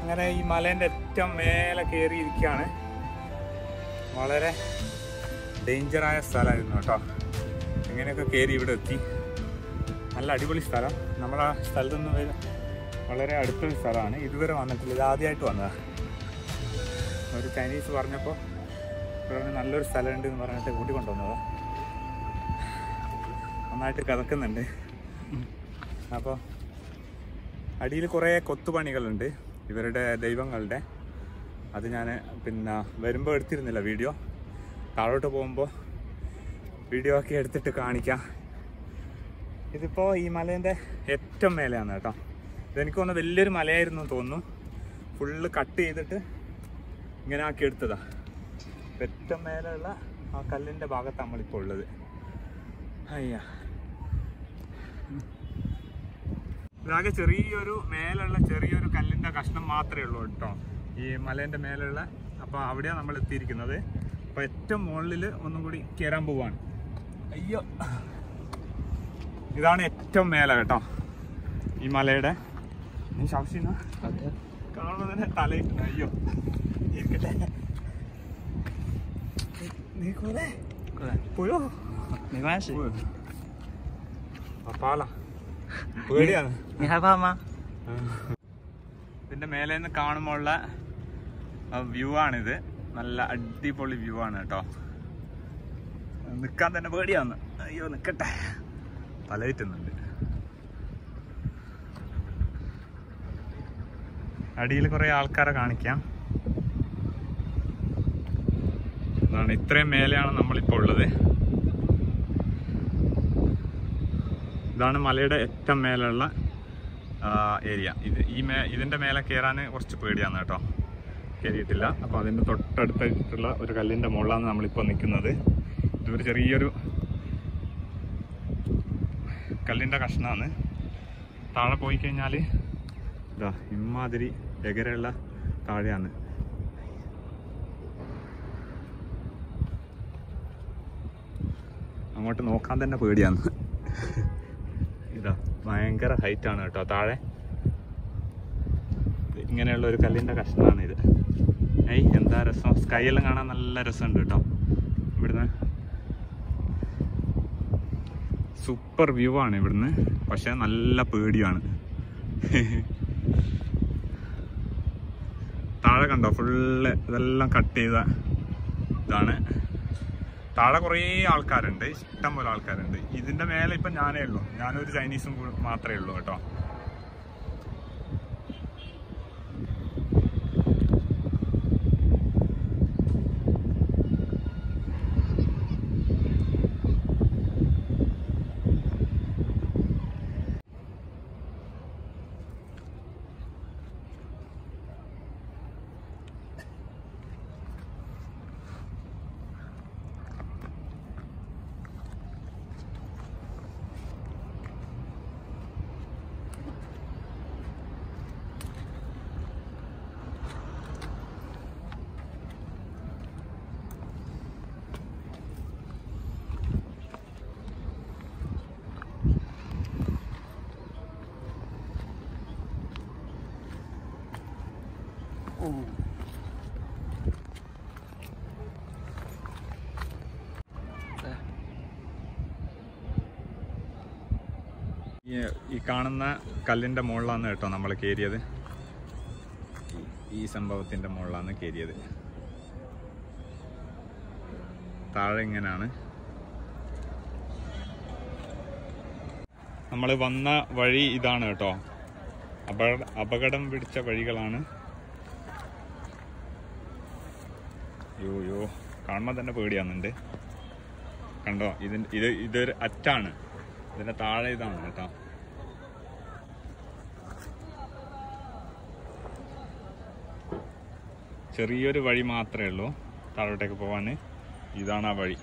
അങ്ങനെ ഈ മലേൻ്റെ ഏറ്റവും മേലെ കയറിയിരിക്കുകയാണ് വളരെ ഡേഞ്ചറായ സ്ഥലമായിരുന്നു കേട്ടോ എങ്ങനെയൊക്കെ കയറി ഇവിടെ എത്തി നല്ല അടിപൊളി സ്ഥലം നമ്മളെ സ്ഥലത്ത് നിന്ന് വരെ വളരെ അടുത്തൊരു സ്ഥലമാണ് ഇതുവരെ വന്നിട്ടില്ല ഇത് ആദ്യമായിട്ട് വന്നതാണ് ഒരു ചൈനീസ് പറഞ്ഞപ്പോൾ ഇവിടെ നല്ലൊരു സ്ഥലമുണ്ട് എന്ന് പറഞ്ഞിട്ട് കൂട്ടിക്കൊണ്ടുവന്നതാണ് നന്നായിട്ട് കിതക്കുന്നുണ്ട് അപ്പോൾ അടിയിൽ കുറേ കൊത്തുപണികളുണ്ട് ഇവരുടെ ദൈവങ്ങളുടെ അത് ഞാൻ പിന്നെ വരുമ്പോൾ എടുത്തിരുന്നില്ല വീഡിയോ താഴോട്ട് പോകുമ്പോൾ വീഡിയോ ഒക്കെ എടുത്തിട്ട് കാണിക്കാം ഇതിപ്പോൾ ഈ മലേൻ്റെ ഏറ്റവും മേലെയാണ് കേട്ടോ ഇതെനിക്ക് തോന്നുന്നു വലിയൊരു മലയായിരുന്നു എന്ന് തോന്നുന്നു ഫുള്ള് കട്ട് ചെയ്തിട്ട് ഇങ്ങനെ ആക്കി എടുത്തതാ ഏറ്റവും മേലെയുള്ള ആ കല്ലിൻ്റെ ഭാഗത്താണ് നമ്മളിപ്പോൾ ഉള്ളത് അയ്യ ഇതാകെ ചെറിയൊരു മേലുള്ള ചെറിയൊരു കല്ലിൻ്റെ കഷ്ണം മാത്രമേ ഉള്ളൂ കേട്ടോ ഈ മലേൻ്റെ മേലുള്ള അപ്പോൾ അവിടെയാണ് നമ്മൾ എത്തിയിരിക്കുന്നത് അപ്പോൾ ഏറ്റവും മുകളിൽ ഒന്നും കൂടി കയറാൻ പോവാണ് അയ്യോ ഇതാണ് ഏറ്റവും മേലെ കേട്ടോ ഈ മലയുടെ നീ ശാസിന കാണുമ്പോൾ തന്നെ തലയിട്ട് അയ്യോ ഇരിക്കട്ടെ നീ കൊറേ 过来， പോയോ 没关系。 പാല പേടിയാണ് 你害怕吗？ ഇതിന്റെ മേലെ നിന്ന് കാണുമ്പോഴുള്ള വ്യൂ ആണിത് നല്ല അടിപൊളി വ്യൂ ആണ് കേട്ടോ നിക്കാൻ തന്നെ പേടിയാന്ന് അയ്യോ നിക്കട്ടെ തലയിട്ടുന്നുണ്ട് അടിയിൽ കുറെ ആൾക്കാരെ കാണിക്കാം അതാണ് ഇത്രയും മേലെയാണ് നമ്മളിപ്പോൾ ഉള്ളത് ഇതാണ് മലയുടെ ഏറ്റവും മേലുള്ള ഏരിയ ഇത് ഈ മേ ഇതിൻ്റെ മേലെ കയറാൻ കുറച്ച് പേടിയാണ് കേട്ടോ കയറിയിട്ടില്ല അപ്പോൾ അതിൻ്റെ തൊട്ടടുത്തായിട്ടുള്ള ഒരു കല്ലിൻ്റെ മുകളിലാണ് നമ്മളിപ്പോൾ നിൽക്കുന്നത് ഇതൊരു ചെറിയൊരു കല്ലിൻ്റെ കഷ്ണമാണ് താഴെ പോയി കഴിഞ്ഞാൽ ഇതാ ഇമ്മാതിരി എകരയുള്ള താഴെയാണ് അങ്ങോട്ട് നോക്കാൻ തന്നെ പേടിയാണ് ഇതാ ഭയങ്കര ഹൈറ്റ് ആണ് കേട്ടോ താഴെ ഇങ്ങനെയുള്ള ഒരു കല്ലിന്റെ കഷ്ണമാണ് ഇത് ഏയ് എന്താ രസം സ്കൈ എല്ലാം കാണാൻ നല്ല രസമുണ്ട് കേട്ടോ ഇവിടുന്ന് സൂപ്പർ വ്യൂ ആണ് ഇവിടുന്ന് പക്ഷെ നല്ല പേടിയാണ് താഴെ കണ്ടോ ഫുള്ള് ഇതെല്ലാം കട്ട് ചെയ്ത ഇതാണ് താഴെ കുറേ ആൾക്കാരുണ്ട് ഇഷ്ടം പോലെ ആൾക്കാരുണ്ട് ഇതിന്റെ മേലെ ഇപ്പൊ ഞാനേ ഉള്ളൂ ഞാനൊരു ചൈനീസും കൂ- മാത്രമേ ഉള്ളൂ കേട്ടോ ഈ ഈ കാണുന്ന കല്ലിന്റെ മുകളിലാണ് കേട്ടോ നമ്മൾ കയറിയത് ഈ- ഈ സംഭവത്തിന്റെ മുകളിലാണ് കയറിയത് താഴെ ഇങ്ങനെയാണ് നമ്മൾ വന്ന വഴി ഇതാണ് കേട്ടോ അപകട അപകടം പിടിച്ച വഴികളാണ് യോ യോ കാണുമ്പോൾ തന്നെ പേടിയാവുന്നുണ്ട് കണ്ടോ ഇതിന് ഇത് ഇതൊരു അറ്റാണ് ഇതിന്റെ താഴെ ഇതാണ് കേട്ടോ ചെറിയൊരു വഴി മാത്രമേ ഉള്ളൂ താഴോട്ടേക്ക് പോവാൻ ഇതാണ് ആ വഴി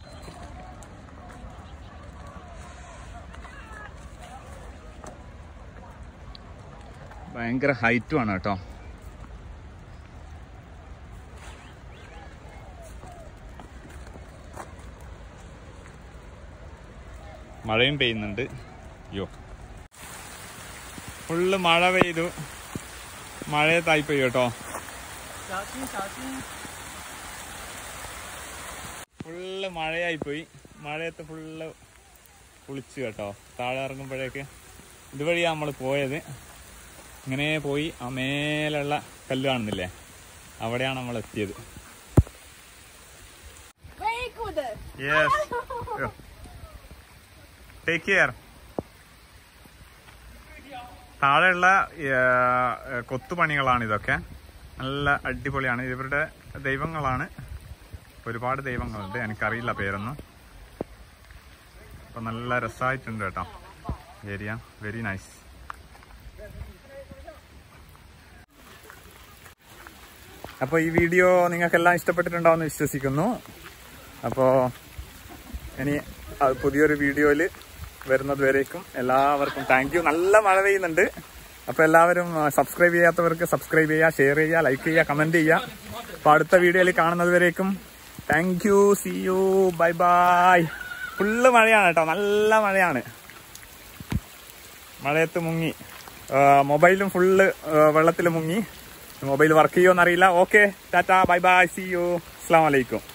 ഭയങ്കര ഹൈറ്റും ആണ് കേട്ടോ മഴയും പെയ്യുന്നുണ്ട് അയ്യോ ഫുള്ള് മഴ പെയ്തു മഴയത്തായിപ്പോയി കേട്ടോ 小心小心。 ഫുള്ള് മഴയായിപ്പോയി മഴയത്ത് ഫുള്ള് കുളിച്ചു കേട്ടോ താഴെ ഇറങ്ങുമ്പോഴേക്ക് ഇതുവഴിയാ നമ്മൾ പോയത് ഇങ്ങനെ പോയി ആ മേലുള്ള കല്ല് കാണുന്നില്ലേ അവിടെയാണ് നമ്മൾ എത്തിയത് Very good. Yes take care താഴെയുള്ള ഏർ, കൊത്തുപണികളാണ് ഇതൊക്കെ നല്ല അടിപൊളിയാണ് ഇവരുടെ ദൈവങ്ങളാണ് ഒരുപാട് ദൈവങ്ങളുണ്ട് എനിക്കറിയില്ല പേരൊന്നും അപ്പൊ നല്ല രസമായിട്ടുണ്ട് കേട്ടോ ഏരിയ വെരി നൈസ് അപ്പോൾ ഈ വീഡിയോ നിങ്ങൾക്കെല്ലാം ഇഷ്ടപ്പെട്ടിട്ടുണ്ടാവുമെന്ന് വിശ്വസിക്കുന്നു അപ്പോൾ ഇനി അത് പുതിയൊരു വീഡിയോയിൽ വരുന്നത് വരേക്കും എല്ലാവർക്കും താങ്ക് യു നല്ല മഴ പെയ്യുന്നുണ്ട് അപ്പോൾ എല്ലാവരും സബ്സ്ക്രൈബ് ചെയ്യാത്തവർക്ക് സബ്സ്ക്രൈബ് ചെയ്യുക ഷെയർ ചെയ്യുക ലൈക്ക് ചെയ്യുക കമൻറ്റ് ചെയ്യുക അപ്പോൾ അടുത്ത വീഡിയോയിൽ കാണുന്നത് വരേക്കും thank you see you bye bye full മഴയാണ് കേട്ടോ നല്ല മഴയാണ് മഴയത്ത് മുങ്ങി ആ, മൊബൈലും ഫുള്ള് വെള്ളത്തിൽ മുങ്ങി മൊബൈൽ വർക്ക് ചെയ്യുമോ എന്നറിയില്ല okay tata bye bye see you അസ്സാം വലൈക്കും